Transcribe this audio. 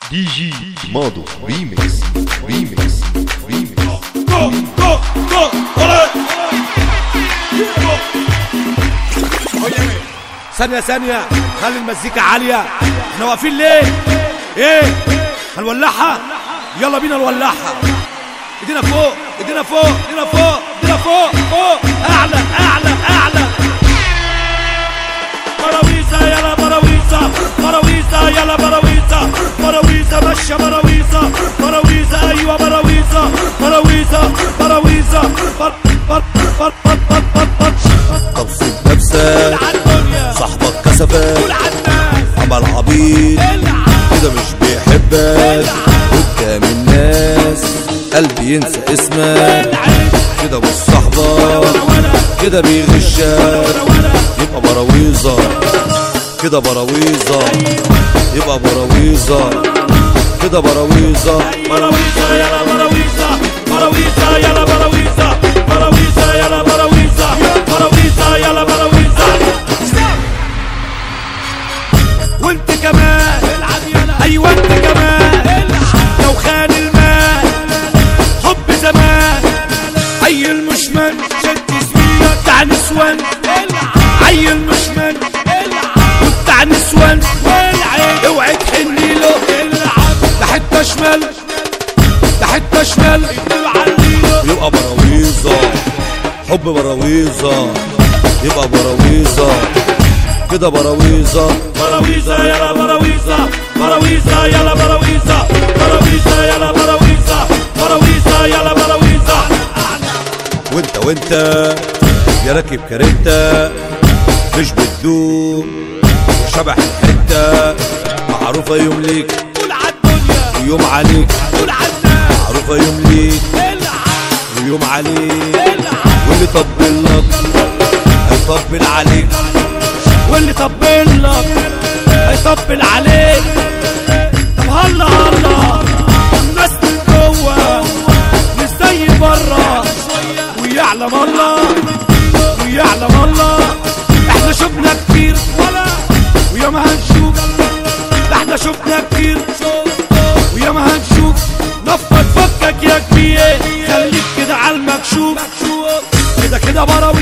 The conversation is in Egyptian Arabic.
دي جي ماضو ريميكس ريميكس ريميكس جو جو جو ولا ثانية ثانية خلي المزيكا عالية احنا واقفين ليه؟ ايه؟ هنولعها؟ يلا بينا نولعها ايدينا فوق ايدينا فوق ايدينا فوق ايدينا فوق فوق اعلى اعلى اعلى براويزة يلا براويزة براويزة يلا براويزة براويزة ماشية براويزة براويزة ايوه براويزة براويزة براويزة بر بر بر بر بر بر بر توصيف نفسك عالدنيا صاحبك كسفك قول عالناس عمل عبيط العب كده مش بيحبك قدام الناس قلبي ينسى اسمك العب كده مش صاحبك ولا كده بيغشك ولا يبقى براويزة كده براويزة يبقى براويزة كده براويزة براويزة يلا براويزة براويزة يلا براويزة براويزة يلا براويزة براويزة يلا براويزة وانت كمان العب يلا ايوه انت كمان لو خان المال حب زمان عيل مشمن شد سمية بتاع نسوان عيل مشمن وبتاع نسوان اوعي تحني له ده حته شمال ده حته شمال يبقى براويزة حب براويزة يبقى براويزة كده براويزة براويزة يلا براويزة براويزة يلا براويزة براويزة يلا براويزة براويزة يلا براويزة وانت وانت يا راكب كاريتا مش بتدوم شبح الحتة معروفة يوم ليك قول عالدنيا ويوم عليك قول عالناس معروفة يوم ليك العب ويوم عليك العب واللي طبل لك هيطبل عليك واللي طبل لك هيطبل عليك طب هلا هلا الناس من جوه مش زي بره ويعلم الله ويعلم الله احنا شفنا كتير ولا ويا ما هنشوف ده احنا شفنا كتير ويا ما هنشوف نفض فكك يا كبير خليك كده على المكشوف كده كده براوي